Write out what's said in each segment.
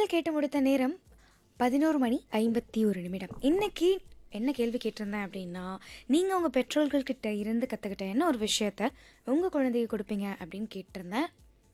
பாடல் கேட்டு முடித்த நேரம் பதினோரு மணி ஐம்பத்தி ஒரு நிமிடம் இன்னைக்கு என்ன கேள்வி கேட்டிருந்தேன் அப்படின்னா நீங்கள் உங்கள் பெற்றோர்கள் கிட்ட இருந்து கற்றுக்கிட்ட என்ன ஒரு விஷயத்த உங்கள் குழந்தைக்கு கொடுப்பீங்க அப்படின்னு கேட்டிருந்தேன்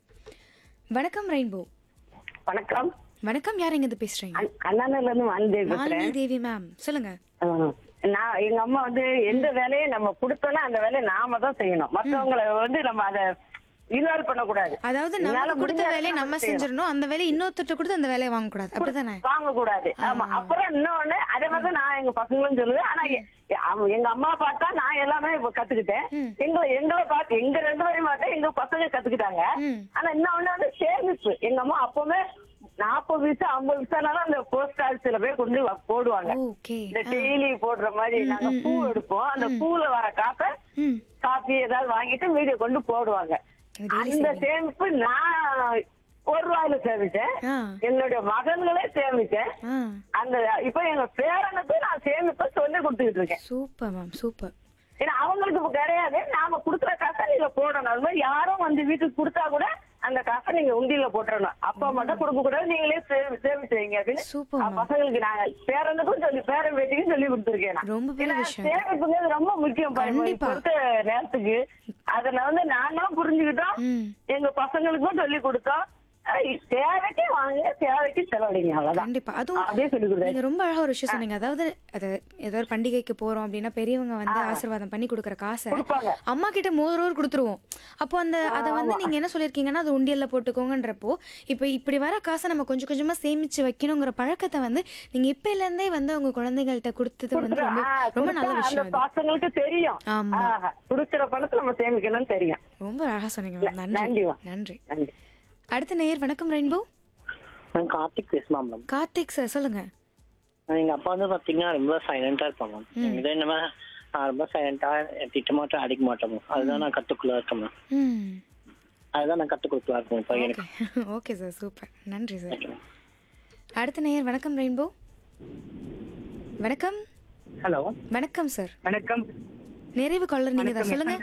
வணக்கம் ரெயின்போ வணக்கம் வணக்கம் யார் இருந்து பேசுகிறீங்க அண்ணாநகர்ல இருந்து வான்தேவி மாலினி பேசுறேன் தேவி மேம் சொல்லுங்க ஆ. நான் எங்க அம்மா வந்து எந்த வேலையை நம்ம கொடுத்தோம்னா அந்த வேலையை நாம தான் செய்யணும் மத்தவங்கள வந்து நம்ம அதை இன்வால்வ் பண்ணக்கூடாது அதாவது என்னால நம்ம கொடுத்த முடிஞ்ச வேலையை அளவுக்கு நம்ம நம்ம செய்யணும். செஞ்சிடணும் அந்த வேலையை இன்னொருத்தட்ட கொடுத்து அந்த வேலையை வாங்கக்கூடாது அப்படிதானே வாங்க கூடாது ஆமா அப்புறம் இன்னொன்னு அதே மாதிரி தான் நான் எங்க பசங்களும் சொல்லுவேன் ஆனா எ- அவ- எங்க அம்மா பார்த்தா நான் எல்லாமே இப்ப கத்துக்கிட்டேன் ம். எங்களை எங்களை பார்த்து எங்க ரெண்டு பேரும் பார்த்தா எங்க பசங்க கத்துக்கிட்டாங்க ம் ஆனா இன்னொன்னு வந்து சேமிப்பு எங்க அம்மா அப்பவுமே நாற்பது வயசு ஐம்பது வயசானாலும் அந்த போஸ்ட் ஆஃபீஸ்ல போய் கொண்டு வ- போடுவாங்க ஓகே இந்த டெய்லி போடுற மாதிரி நாங்க பூ எடுப்போம் அந்த பூல வர காசை ம் காப்பி ஏதாவது வாங்கிட்டு வீடியோ கொண்டு போடுவாங்க இது daily அந்த saving. சேமிப்பு நான் ஒரு ரூபாயில சேமிச்சேன் ஆ என்னுடைய மகன்களே சேமிச்சேன் ஆ அந்த இப்ப எங்க பேரனுக்கு நான் சேமிப்ப சொல்லி கொடுத்துக்கிட்டு இருக்கேன் சூப்பர் மேம் சூப்பர் ஏன்னா அவங்களுக்கு இப்ப கிடையாது நாம குடுக்குற காசை நீங்க போடணும் அது மாதிரி யாரும் வந்து வீட்டுக்கு கொடுத்தா கூட அந்த காசை நீங்க உண்டியில போட்டுறணும் அப்பா மட்டும் கொடுக்க கூடாது நீங்களே சேமி- சேமிச்சு வைங்க அப்படின்னு சூப்பர் ஆ, மேம் பசங்களுக்கு நாங்க பேரனுக்கும் சொல்லி பேரன் பேட்டிக்கும் சொல்லி கொடுத்துருக்கேன் நான். ரொம்ப பெரிய ஏன்னா, விஷயம் சேமிப்புங்கிறது ரொம்ப முக்கியம் பாருங்க கண்டிப்பா. இப்ப இருக்க நேரத்துக்கு அதுல வந்து நாங்களும் புரிஞ்சுக்கிட்டோம் ம் எங்க பசங்களுக்கும் சொல்லி கொடுத்தோம் அஹ் தேவைக்கு வாங்க தேவைக்கு செலவழிங்க அவ்வளவுதான் கண்டிப்பா அதுவும் அப்படியே சொல்லி கொடுத்தாரு நீங்க ரொம்ப அழகா ஒரு விஷயம் சொன்னீங்க அதாவது அது ஏதோ ஒரு பண்டிகைக்கு போறோம் அப்படின்னா பெரியவங்க வந்து ஆசீர்வாதம் பண்ணி கொடுக்குற காசை கொடுப்பாங்க அம்மா கிட்ட மோதரோர் கொடுத்துருவோம் அப்போ அந்த அதை வந்து நீங்க என்ன சொல்லியிருக்கீங்கன்னா அது உண்டியல்ல போட்டுக்கோங்கன்றப்போ இப்போ இப்படி வர காசை நம்ம கொஞ்சம் கொஞ்சமா சேமிச்சு வைக்கணுங்கிற பழக்கத்தை வந்து நீங்க இப்பையில இருந்தே வந்து உங்க குழந்தைகள்கிட்ட கொடுத்தது வந்து ரொம்ப ஆ, ரொம்ப நல்ல கொடுத்தா விஷயம் அந்த அது பசங்களுக்கு தெரியும் ஆமா ஆஹா, கொடுக்கிற பணத்தை நம்ம சேமிக்கணும்னு தெரியும் ரொம்ப அழகா சொன்னீங்க மேம் நன்றி நன்றிமா. நன்றி நன்றி அடுத்த நேயர் வணக்கம் ரெயின்போ நான் கார்த்திக் பேசுமா மேம் கார்த்திக் சார் சொல்லுங்க எங்க அப்பா வந்து பாத்தீங்கன்னா ரொம்ப சைலண்டா இருப்பாங்க மேம் எங்கிட்ட என்னமா நான் ரொம்ப சைலண்டா திட்ட மாட்டேன் அடிக்க மாட்டேன் மேம் அதுதான் நான் கத்துக்குள்ள இருக்கேன் மேம் ம் அதுதான் நான் கத்துக்குள்ள இருக்கேன் இப்போ எனக்கு ஓகே ஓகே சார் சூப்பர் நன்றி சார் Okay, ma'am. அடுத்த நேயர் வணக்கம் ரெயின்போ வணக்கம் ஹலோ வணக்கம் சார் வணக்கம் நிறைவு காலர் நீங்க தான் சொல்லுங்க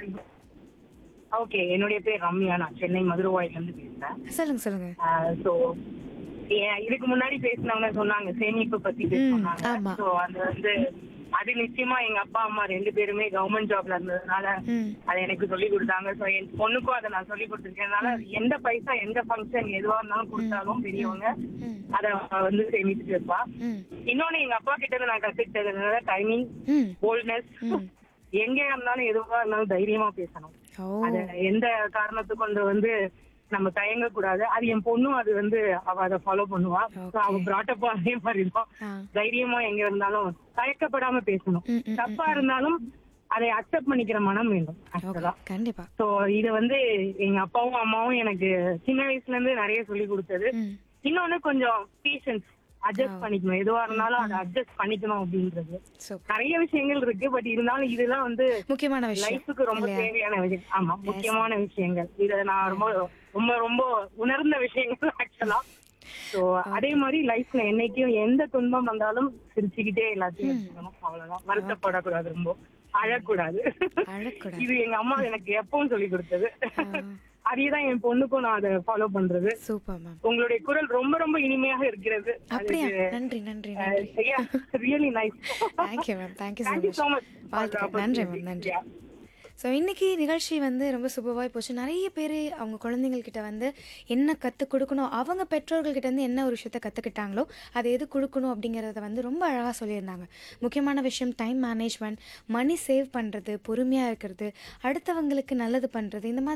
ஓகே என்னுடைய பேர் ரம்யா நான் சென்னை மதுரவாயில இருந்து பேசுறேன் சொல்லுங்க சொல்லுங்க ஸோ இதுக்கு முன்னாடி பேசினவங்க சொன்னாங்க சேமிப்பு பத்தி ம், சொன்னாங்க ஆமா. ஸோ அது வந்து அது நிச்சயமா எங்க அப்பா அம்மா ரெண்டு பேருமே கவர்மெண்ட் ஜாப்ல இருந்ததுனால ம் அதை எனக்கு சொல்லி கொடுத்தாங்க ஸோ என் பொண்ணுக்கும் அதை நான் சொல்லி கொடுத்துருக்கேன் எந்த பைசா எந்த ஃபங்க்ஷன் எதுவா இருந்தாலும் கொடுத்தாலும் பெரியவங்க ம் அதை வந்து சேமிச்சுட்டு இருப்பா ம் இன்னொன்னு எங்க அப்பா கிட்ட இருந்து நான் கத்துக்கிட்டதுனால டைமிங் ம் போல்ட்னஸ் ம். எங்க இருந்தாலும் எதுவா இருந்தாலும் தைரியமா பேசணும் ஓ அத எந்த காரணத்துக்கு கொண்டு வந்து நம்ம தயங்க கூடாது அது என் பொண்ணும் அது வந்து அவ அதை ஃபாலோ பண்ணுவா So, அவ பிராட்டப்பா அதே மாதிரி தான் ஆ தைரியமா எங்க இருந்தாலும் தயக்கப்படாம பேசணும் ம், ம், தப்பா இருந்தாலும் அதை அக்செப்ட் பண்ணிக்கிற மனம் வேண்டும் ஓகே ஆக்சுவலா கண்டிப்பா சோ இது வந்து எங்க அப்பாவும் அம்மாவும் எனக்கு சின்ன வயசுல இருந்து நிறைய சொல்லி கொடுத்தது ம் இன்னொன்னு கொஞ்சம் பேஷன்ஸ் அட்ஜஸ்ட் பண்ணிக்கணும் எதுவா இருந்தாலும் அதை அட்ஜஸ்ட் பண்ணிக்கணும் அப்படின்றது சூப்பர் நிறைய விஷயங்கள் இருக்கு பட் இருந்தாலும் இதெல்லாம் வந்து முக்கியமான விஷயம் லைஃபுக்கு ரொம்ப இல்லையா தேவையான விஷயம் ஆமா முக்கியமான விஷயங்கள் இத நான் ரொம்ப ரொம்ப ரொம்ப உணர்ந்த விஷயங்கள் ஆக்சுவலா சோ அதே மாதிரி லைஃப்ல என்னைக்கும் எந்த துன்பம் வந்தாலும் சிரிச்சுக்கிட்டே எல்லாத்தையும் எடுத்துக்கணும் அவ்வளவுதான் வருத்தப்படக்கூடாது ரொம்ப அழக்கூடாது அழக்கூடாது இது எங்க அம்மா எனக்கு எப்பவும் சொல்லி கொடுத்தது ஆ, அதேதான் என் பொண்ணுக்கும் நான் அதை ஃபாலோ பண்றது சூப்பர் மேம் உங்களுடைய குரல் ரொம்ப ரொம்ப இனிமையாக இருக்கிறது அப்படியா நன்றி நன்றி நன்றி really nice thank you ma'am thank you so thank you much so much வாழ்த்துக்கள் நன்றி மேம் நன்றி ஸோ இன்றைக்கி நிகழ்ச்சி வந்து ரொம்ப சூப்பராக போச்சு நிறைய பேர் அவங்க குழந்தைங்கள்கிட்ட வந்து என்ன கற்றுக் கொடுக்கணும் அவங்க பெற்றோர்கள்கிட்ட இருந்து என்ன ஒரு விஷயத்த கற்றுக்கிட்டாங்களோ அதை எது கொடுக்கணும் அப்படிங்கிறத வந்து ரொம்ப அழகாக சொல்லியிருந்தாங்க முக்கியமான விஷயம் டைம் மேனேஜ்மெண்ட் மணி சேவ் பண்ணுறது பொறுமையாக இருக்கிறது அடுத்தவங்களுக்கு நல்லது பண்ணுறது இந்த மாதிரி